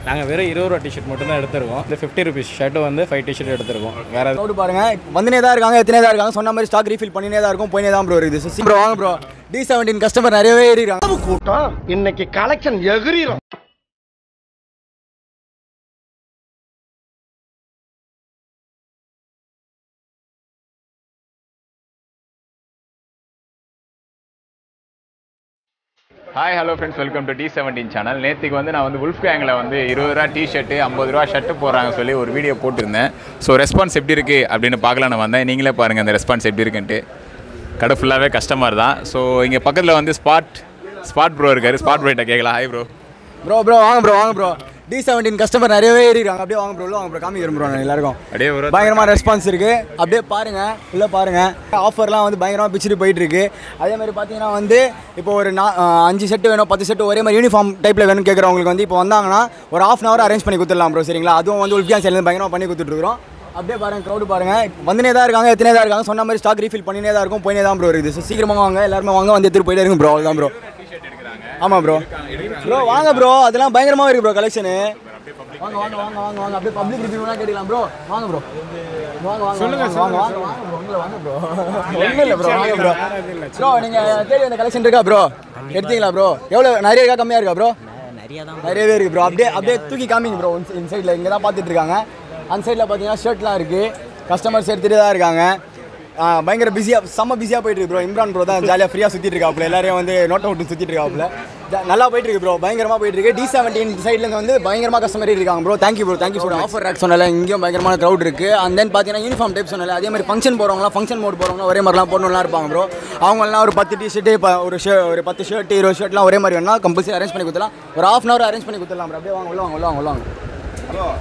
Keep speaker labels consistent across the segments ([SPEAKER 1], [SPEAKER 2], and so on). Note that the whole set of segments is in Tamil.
[SPEAKER 1] நாங்கள் வெறும் இருபது ரூபா டிஷர்ட் மட்டும் தான் எடுத்திருக்கோம் இந்த ஃபிஃப்டி ருபீஸ் ஷர்ட்டு வந்து ஃபைவ் டிஷர்ட் எடுத்திருக்கோம் வேறு
[SPEAKER 2] க்ரௌடு பாருங்க வந்துனே தான் இருக்காங்க எத்தனை தான் இருக்காங்க சொன்ன மாதிரி ஸ்டாக் ரீஃபில் பண்ணினே தான் இருக்கும் போயினே தான் ப்ரோ இருக்குது ப்ரோ வாங்க ப்ரோ டி செவன்டீன் கஸ்டமர் நிறையவே ஏறிடுறாங்க
[SPEAKER 3] கூட்டம் இன்னைக்கு கலெக்ஷன் எகிரிடும்
[SPEAKER 4] hi hello friends welcome to T seventeen channel நேற்றுக்கு வந்து நான் வந்து உல்ஃப் கேங்கில் வந்து இருபது ரூபா டிஷர்ட்டு ஐம்பது ரூபா ஷர்ட்டு போடுறாங்க சொல்லி ஒரு வீடியோ போட்டிருந்தேன் ஸோ ரெஸ்பான்ஸ் எப்படி இருக்குது அப்படின்னு பார்க்கலாம் நான் வந்தேன் நீங்களே பாருங்கள் அந்த ரெஸ்பான்ஸ் எப்படி இருக்குன்ட்டு கடை ஃபுல்லாகவே கஸ்டமர் தான் ஸோ இங்கே பக்கத்தில் வந்து ஸ்பாட் ஸ்பாட் ப்ரோ இருக்காரு ஸ்பாட் ப்ரோட்ட கேட்கலாம் ஹாய் ப்ரோ
[SPEAKER 2] ப்ரோ ப்ரோ வாங்க ப்ரோ வாங்க ப்ரோ டி செவன்டீன் கஸ்டமர் நிறையவே ஏறிடுறாங்க அப்படியே வாங்க ப்ரோ உள்ள வாங்க ப்ரோ காமிக்கிறோம் ப்ரோ எல்லாருக்கும்
[SPEAKER 4] அப்படியே ஒரு
[SPEAKER 2] பயங்கரமான ரெஸ்பான்ஸ் இருக்கு அப்படியே பாருங்க உள்ள பாருங்க ஆஃபர்லாம் வந்து பயங்கரமாக பிச்சுட்டு போயிட்டு இருக்கு அதே மாதிரி பார்த்தீங்கன்னா வந்து இப்போ ஒரு நா அஹ் அஞ்சு செட்டு வேணும் பத்து செட்டு ஒரே மாதிரி யூனிஃபார்ம் டைப்பில் வேணும்னு கேட்குறவங்களுக்கு வந்து இப்போ வந்தாங்கன்னா ஒரு ஆஃப் அன் ஹவர் அரேஞ்ச் பண்ணி கொடுத்துடலாம் ப்ரோ சரிங்களா அதுவும் வந்து உல்ஃபியான் சைட்லேருந்து பயங்கரமாக பண்ணி கொடுத்துட்ருக்கோம் அப்படியே பாருங்க க்ரௌடு பாருங்க வந்துனே தான் இருக்காங்க எத்தனை தான் இருக்காங்க சொன்ன மாதிரி ஸ்டாக் ரீஃபில் பண்ணினே தான் இருக்கும் போயினே தான் ப்ரோ இருக்குது So, சீக்கிரமா வாங்க எல்லாருமே வாங்க வந்து எடுத்துட்டு போயிட்டே இருக்கும் ப்ரோ அவ்வளோதான் ப்ரோ ஆமாம் ப்ரோ ப்ரோ வாங்க ப்ரோ அதெல்லாம் பயங்கரமாக இருக்கு ப்ரோ கலெக்ஷனு வாங்க வாங்க வாங்க வாங்க வாங்க அப்படியே பப்ளிக் ரிவ்யூலாம் கேட்கலாம் ப்ரோ வாங்க ப்ரோ வாங்க வாங்க சொல்லுங்க வாங்க வாங்க வாங்க ப்ரோ உங்களை வாங்க ப்ரோ ஒன்றும் இல்லை ப்ரோ வாங்க ப்ரோ ப்ரோ நீங்கள் தேடி அந்த கலெக்ஷன் இருக்கா ப்ரோ எடுத்தீங்களா ப்ரோ எவ்வளோ நிறைய இருக்கா கம்மியாக இருக்கா ப்ரோ நிறையவே இருக்கு ப்ரோ அப்படியே அப்படியே தூக்கி காமிங்க ப்ரோ இந்த சைடில் இங்கே தான் பார்த்துட்டு இருக்காங்க அந்த சைடில் பார்த்தீங்கன்னா ஷர்ட்லாம் இருக்குது கஸ்டமர்ஸ் எடுத்துகிட்டு தான் இருக்காங்க ஆ, பயங்கர பிஸியாக செம்ம பிஸியாக போயிட்டு இருக்கு ப்ரோ இம்ரான் ப்ரோ தான் ஜாலியாக ஃப்ரீயாக சுற்றிட்டு இருக்காப்புல எல்லாரையும் வந்து நோட் அவுட் சுற்றிட்டு இருக்காப்புல ஜா- நல்லா போயிட்டு இருக்கு ப்ரோ பயங்கரமாக போயிட்டு இருக்கு டி செவன்டீன் சைட்லேருந்து வந்து பயங்கரமாக கஸ்டமர் இருக்காங்க bro thank you bro thank you so offer rack சொன்னல இங்கேயும் பயங்கரமான க்ரௌட் இருக்கு அண்ட் தென் பார்த்தீங்கன்னா யூனிஃபார்ம் டைப் சொன்னல அதே மாதிரி ஃபங்க்ஷன் போகிறவங்களாம் ஃபங்க்ஷன் மோட் போகிறவங்க ஒரே மாதிரிலாம் போடணும்லாம் இருப்பாங்க ப்ரோ அவங்களாம் ஒரு பத்து டி ஷர்ட்டு ஒரு ஷே ஒரு பத்து ஷர்ட் இருபது ஷர்ட்லாம் ஒரே மாதிரி வேணா கம்பல்சரி அரேஞ்ச் பண்ணி கொடுத்துலாம் ஒரு ஆஃப் அன் ஹவர் அரேஞ்ச் பண்ணி கொடுத்துலாம் bro. அப்படியே வாங்க உள்ள வாங்க உள்ள வாங்க உள்ள வாங்க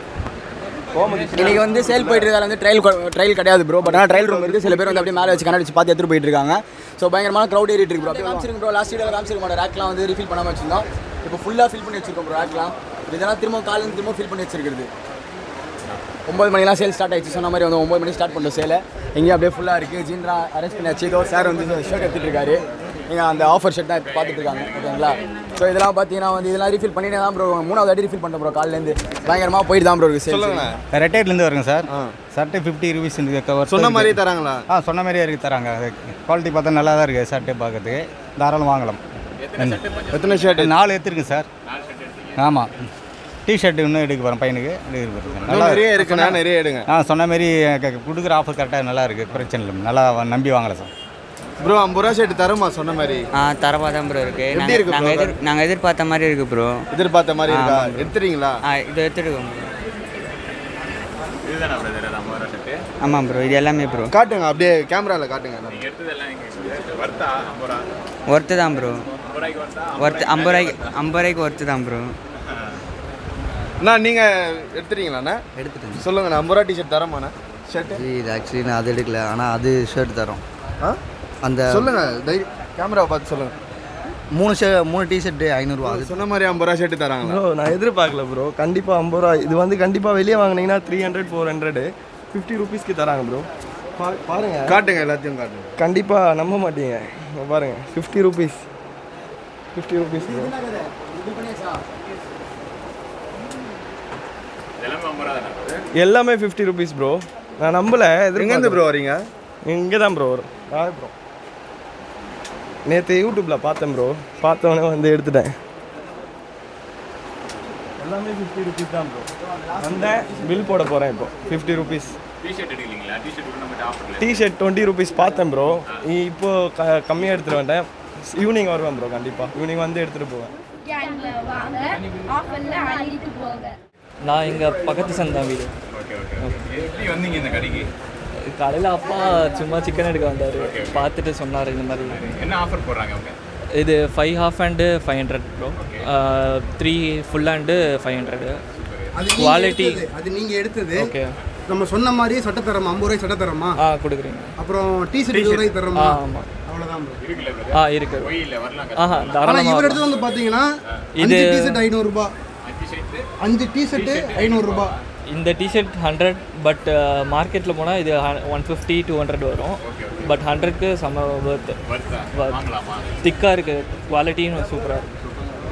[SPEAKER 2] இன்னைக்கு வந்து சேல் போயிட்டு இருக்காங்க வந்து ட்ரையல் ட்ரையல் கிடையாது ப்ரோ பட் ஆனால் ட்ரையல் ரூம் இருக்குது சில பேர் வந்து அப்படியே மேலே வச்சு கண்ணாடி வச்சு பார்த்து எடுத்துட்டு போயிட்டு இருக்காங்க ஸோ பயங்கரமான க்ரௌட் ஏறிட்டு இருக்கு ப்ரோ அப்படியே காமிச்சிருங்க ப்ரோ லாஸ்ட் வீடியோ காமிச்சிருக்க மாட்டோம் ரேக்லாம் வந்து ரீஃபில் பண்ணாம வச்சிருந்தோம் இப்போ ஃபுல்லாக ஃபில் பண்ணி வச்சிருக்கோம் ப்ரோ ரேக்லாம் இதெல்லாம் திரும்ப காலையில் திரும்ப ஃபில் பண்ணி வச்சிருக்கிறது ஒம்பது மணிலாம் சேல் ஸ்டார்ட் ஆயிடுச்சு சொன்ன மாதிரி வந்து ஒம்பது மணி ஸ்டார்ட் பண்ணுறோம் சேலை எங்கேயும் அப்படியே ஃபுல்லாக இருக்குது ஜீன்ரா அரேஞ்ச் பண்ணியாச்சு இதோ சார் வந்து ஷர்ட் எடுத்துட்டு இருக்காரு நீங்கள் அந்த ஆஃபர் ஷர்ட் தான் இப்போ பார்த்துட்டு இருக்காங்க ஓகேங்களா ஸோ இதெல்லாம் பார்த்தீங்கன்னா வந்து இதெல்லாம் ரீஃபில் பண்ணிட்டே தான் ப்ரோ மூணாவது அடி ரீஃபில் பண்ணுறோம் ப்ரோ காலையிலேருந்து பயங்கரமாக போயிட்டு தான் ப்ரோ இருக்குது சேல்
[SPEAKER 5] ரெட்டைட்லேருந்து வருங்க sir shirt fifty rupees cover
[SPEAKER 3] சொன்ன மாதிரி தராங்களா
[SPEAKER 5] ஆ சொன்ன மாதிரியே இருக்கு தராங்க குவாலிட்டி பார்த்தா நல்லா தான் இருக்குது ஷர்ட்டு பார்க்கறதுக்கு தாராளம் வாங்கலாம்
[SPEAKER 3] எத்தனை ஷர்ட்
[SPEAKER 5] நாலு எடுத்துருங்க சார் ஆமாம் டிஷர்ட் இன்னும் எடுக்க போகிறேன் பையனுக்கு எடுக்க போகிறேன் நல்லா
[SPEAKER 3] நிறைய இருக்குண்ணா நிறைய எடுங்க
[SPEAKER 5] ஆ சொன்ன மாதிரி க- கொடுக்குற ஆஃபர் கரெக்டாக நல்லா இருக்குது பிரச்சனை இல்லை நல்லா நம்பி வாங்கலாம் சார்
[SPEAKER 3] ப்ரோ ஐம்பது ரூபா ஷர்ட் தருமா சொன்ன மாதிரி
[SPEAKER 6] ஆ தரமாக தான் ப்ரோ இருக்கு
[SPEAKER 3] எப்படி
[SPEAKER 6] நாங்கள்
[SPEAKER 3] இருக்கு
[SPEAKER 6] நாங்கள்
[SPEAKER 3] bro?
[SPEAKER 6] எதிர் நாங்கள் எதிர்பார்த்த மாதிரி இருக்கு ப்ரோ
[SPEAKER 3] எதிர்பார்த்த மாதிரி இருக்கா எடுத்துறீங்களா
[SPEAKER 6] ஆ இது எடுத்துருக்கோம்
[SPEAKER 4] இதுதானே பிரதர் ஐம்பது ரூபா ஷர்ட்டு
[SPEAKER 6] ஆமாம் ப்ரோ இது எல்லாமே ப்ரோ
[SPEAKER 3] காட்டுங்க அப்படியே கேமராவில் காட்டுங்க
[SPEAKER 4] நீங்கள் எடுத்ததெல்லாம் இங்கே வர்த்தா ஐம்பது ரூபா
[SPEAKER 6] ஒர்த்து தான் ப்ரோ
[SPEAKER 4] ஐம்பது ரூபாய்க்கு வர்த்தா
[SPEAKER 6] ஒர்த்து ஐம்பது ரூபாய்க்கு ஐம்பது ரூபாய்க்கு ஒர்த்து தான் ப்ரோ
[SPEAKER 3] அண்ணா நீங்கள் எடுத்துறீங்களாண்ணா
[SPEAKER 7] எடுத்துட்டேன்
[SPEAKER 3] சொல்லுங்கண்ணா ஐம்பது ரூபா டிஷர்ட் தரமாண்ணா ஷர்ட்டு
[SPEAKER 7] இது ஆக்சுவலி நான் அது எடுக்கல ஆனால் அது ஷர்ட் தரோம்
[SPEAKER 3] ஆ
[SPEAKER 7] அந்த
[SPEAKER 3] சொல்லுங்க தை கேமராவை பார்த்து சொல்லுங்க
[SPEAKER 7] மூணு ஷர்ட் மூணு டிஷர்ட்டு ஐநூறுரூவா அது
[SPEAKER 3] சொன்ன மாதிரி ஐம்பது ரூபா ஷர்ட் தராங்களா
[SPEAKER 8] ப்ரோ நான் எதிர்பார்க்கல ப்ரோ கண்டிப்பாக ஐம்பது ரூபா இது வந்து கண்டிப்பாக வெளியே வாங்குனீங்கன்னா three hundred four hundred fifty ருபீஸ்க்கு தராங்க ப்ரோ பா பாருங்க
[SPEAKER 3] காட்டுங்க எல்லாத்தையும் காட்டுங்க
[SPEAKER 8] கண்டிப்பாக நம்ப மாட்டீங்க இங்க பாருங்க fifty rupees fifty rupees bro
[SPEAKER 4] எல்லாமே ஐம்பது ரூபா தானே brother?
[SPEAKER 8] எல்லாமே ஃபிஃப்டி ருபீஸ் ப்ரோ நான் நம்பல
[SPEAKER 3] எங்கேருந்து ப்ரோ வரீங்க
[SPEAKER 8] இங்கே தான் ப்ரோ வரும் ஆ ப்ரோ நேற்று யூடியூப்பில் பார்த்தேன் ப்ரோ பார்த்தவொடனே வந்து எடுத்துட்டேன் எல்லாமே ஃபிஃப்டி ருபீஸ் தான் ப்ரோ வந்தேன் பில் போட போகிறேன் இப்போ ஃபிஃப்டி ருபீஸ்
[SPEAKER 4] டிஷர்ட் எடுக்கலீங்களா டிஷர்ட் கூட நம்ம ஆஃபர்
[SPEAKER 8] டிஷர்ட் டுவெண்ட்டி ருபீஸ் பார்த்தேன் ப்ரோ இப்போ க கம்மியாக எடுத்துகிட்டு வந்தேன் ஈவினிங் வருவேன் ப்ரோ கண்டிப்பாக ஈவினிங் வந்து எடுத்துகிட்டு போவேன்
[SPEAKER 9] கேன்ல வாங்க ஆஃபர்ல அள்ளிட்டு போங்க
[SPEAKER 10] நான் இங்கே பக்கத்து சந்தான் வீடு
[SPEAKER 4] ஓகே ஓகே எப்படி வந்தீங்க இந்த கடைக்கு
[SPEAKER 10] காலையில் அப்பா சும்மா சிக்கன் எடுக்க வந்தார் பார்த்துட்டு சொன்னார் இந்த மாதிரி
[SPEAKER 4] என்ன ஆஃபர் போடுறாங்க அவங்க
[SPEAKER 10] இது five half hand five hundred bro three full hand five hundred quality
[SPEAKER 11] அது நீங்க எடுத்தது
[SPEAKER 10] ஓகே
[SPEAKER 11] நம்ம சொன்ன மாதிரியே சட்டை தரமா ஐம்பது ரூபாய் சட்டை தரமா
[SPEAKER 10] ஆ கொடுக்குறீங்க
[SPEAKER 11] அப்புறம் டிஷர்ட் இருபது ரூபாய்
[SPEAKER 10] ஆ
[SPEAKER 11] தரமா
[SPEAKER 10] ஆமாம்
[SPEAKER 11] அவ்வளவுதான் bro.
[SPEAKER 10] ஆ இருக்கு
[SPEAKER 4] இல்லை வரலாம்
[SPEAKER 10] ஆஹா
[SPEAKER 11] ஆனா
[SPEAKER 10] தாராளமாக
[SPEAKER 11] இவர் எடுத்தது வந்து பாத்தீங்கன்னா
[SPEAKER 10] இது-
[SPEAKER 11] அஞ்சு டிஷர்ட் ஐநூறு ரூபாய் அஞ்சு டிஷர்ட் ஐநூறு ரூபாய்
[SPEAKER 10] இந்த டிஷர்ட் ஹண்ட்ரட் பட் மார்க்கெட்டில் போனால் இது ஒன் ஃபிஃப்டி டூ ஹண்ட்ரட் வரும் பட் ஹண்ட்ரட்க்கு செம்ம ஒர்த்து
[SPEAKER 4] வருதா வாங்கலாமா
[SPEAKER 10] திக்காக இருக்குது குவாலிட்டியும் சூப்பராக இருக்குது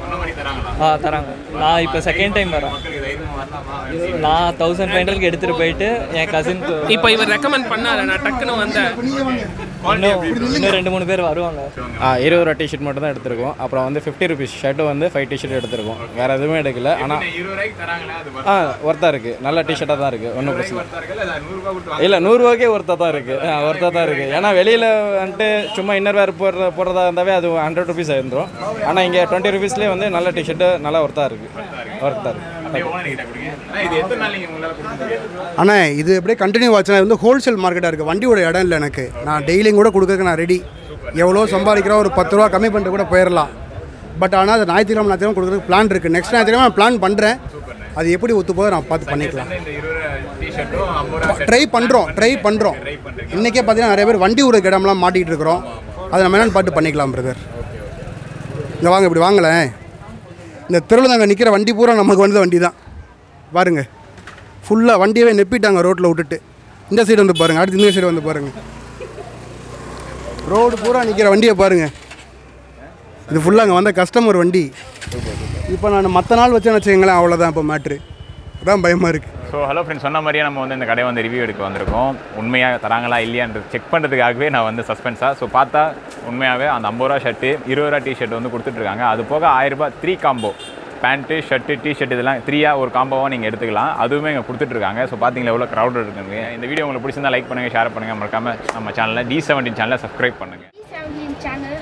[SPEAKER 4] சொன்ன மாதிரி தராங்களா
[SPEAKER 10] ஆ தராங்க நான் இப்போ செகண்ட் டைம் வரேன் நான் தௌசண்ட் ஃபைவ் ஹண்ட்ரட்க்கு எடுத்துகிட்டு போயிட்டு என் கசின்க்கு
[SPEAKER 12] இப்போ இவர் ரெக்கமெண்ட் பண்ணாரு நான் டக்குன்னு வந்தேன்
[SPEAKER 10] இன்னும் இன்னும் ரெண்டு மூணு பேர் வருவாங்க
[SPEAKER 1] ஆ இருபது ரூபா டிஷர்ட் மட்டும் தான் எடுத்திருக்கோம் அப்புறம் வந்து ஃபிஃப்டி ருபீஸ் ஷர்ட்டு வந்து ஃபைவ் டிஷர்ட் எடுத்திருக்கோம் வேறு எதுவுமே எடுக்கல ஆனால்
[SPEAKER 4] இருபது ரூபாய்க்கு தராங்களா அது
[SPEAKER 1] ஆ ஒர்த்தாக இருக்குது நல்ல டிஷர்ட்டாக தான் இருக்குது ஒன்றும் பிரச்சனை
[SPEAKER 4] ஒருத்தா இருக்குல்ல அது நூறுரூவா கொடுத்து
[SPEAKER 1] இல்லை நூறுரூவாக்கே ஒர்த்தாக தான் இருக்குது ஒர்த்தாக தான் இருக்குது ஏன்னா வெளியில் வந்துட்டு சும்மா இன்னர் வேர் போடுற போடுறதா இருந்தாவே அது ஹண்ட்ரட் ருபீஸ் ஆயிருந்துரும் ஆனால் இங்கே டுவெண்ட்டி ருபீஸ்லேயே வந்து நல்ல டிஷர்ட்டு நல்லா ஒர்த்தாக இருக்குது ஒர்த்தாக இருக்குது
[SPEAKER 4] அப்படியே ஓனர் கிட்ட கொடுங்க ஆனா இது எத்தனை நாள் நீங்கள் உங்களால் கொடுக்க முடியும்
[SPEAKER 11] அண்ணா இது அப்படியே கண்டினியூ ஆச்சுன்னா இது வந்து ஹோல்சேல் மார்க்கெட்டாக இருக்குது வண்டியோட இடம் இல்லை எனக்கு நான் டெய்லியும் கூட கொடுக்கறதுக்கு நான் ரெடி எவ்வளோ சம்பாதிக்கிறோம் ஒரு பத்து ரூபா கம்மி பண்ணிட்டு கூட போயிடலாம் பட் ஆனால் அது ஞாயிற்றுக்கிழமை ஞாயிற்றுக்கிழமை கொடுக்குறதுக்கு பிளான் இருக்குது நெக்ஸ்ட் ஞாயிற்றுக்கிழமை நான் பிளான் பண்ணுறேன் அது எப்படி ஒத்து போதோ நான் பார்த்து பண்ணிக்கலாம்
[SPEAKER 4] இந்த இருபது டிஷர்ட்டும் ஐம்பது ரூபா
[SPEAKER 11] ட்ரை பண்ணுறோம் ட்ரை பண்ணுறோம் இன்றைக்கே பார்த்தீங்கன்னா நிறைய பேர் வண்டி விடுற இடம்லாம் மாட்டிகிட்டு இருக்கிறோம் அதை நம்ம என்னென்னு பார்த்து பண்ணிக்கலாம் பிரதர் இங்கே வாங்க இப்படி வாங்களேன் இந்த தெருவில் நாங்கள் நிற்கிற வண்டி பூரா நமக்கு வந்த வண்டி தான் பாருங்க ஃபுல்லாக வண்டியவே நெப்பிட்டாங்க ரோட்டில் விட்டுட்டு இந்த சைடு வந்து பாருங்கள் அடுத்து இந்த சைடு வந்து பாருங்கள் ரோடு பூரா நிற்கிற வண்டியை பாருங்கள் இது ஃபுல்லாக அங்கே வந்த கஸ்டமர் வண்டி இப்போ நான் மற்ற நாள் வச்சேன்னு வச்சுக்கங்களேன் அவ்வளோதான் இப்போ மேட்ரு அதான் பயமாக இருக்குது
[SPEAKER 4] ஸோ ஹலோ ஃப்ரெண்ட்ஸ் சொன்ன மாதிரியே நம்ம வந்து இந்த கடையை வந்து ரிவ்யூ எடுக்க வந்திருக்கோம் உண்மையாக தராங்களா இல்லையான்றது செக் பண்ணுறதுக்காகவே நான் வந்து சஸ்பென்ஸாக ஸோ பார்த்தா உண்மையாகவே அந்த ஐம்பது ரூபா ஷர்ட்டு இருபது ரூபா டிஷர்ட் வந்து கொடுத்துட்ருக்காங்க அது போக ஆயிரம் ரூபாய் three combo pant shirt T shirt இதெல்லாம் த்ரீயாக ஒரு காம்போவாக நீங்கள் எடுத்துக்கலாம் அதுவுமே இங்கே கொடுத்துட்ருக்காங்க ஸோ பார்த்தீங்களா எவ்வளோ க்ரௌட் இருக்குங்க இந்த வீடியோ உங்களுக்கு பிடிச்சிருந்தா லைக் பண்ணுங்கள் ஷேர் பண்ணுங்கள் மறக்காமல் நம்ம சேனலில் டி செவன்டீன் சேனலை சப்ஸ்கிரைப் பண்ணுங்கள்
[SPEAKER 9] செவன்டீன் சேனல்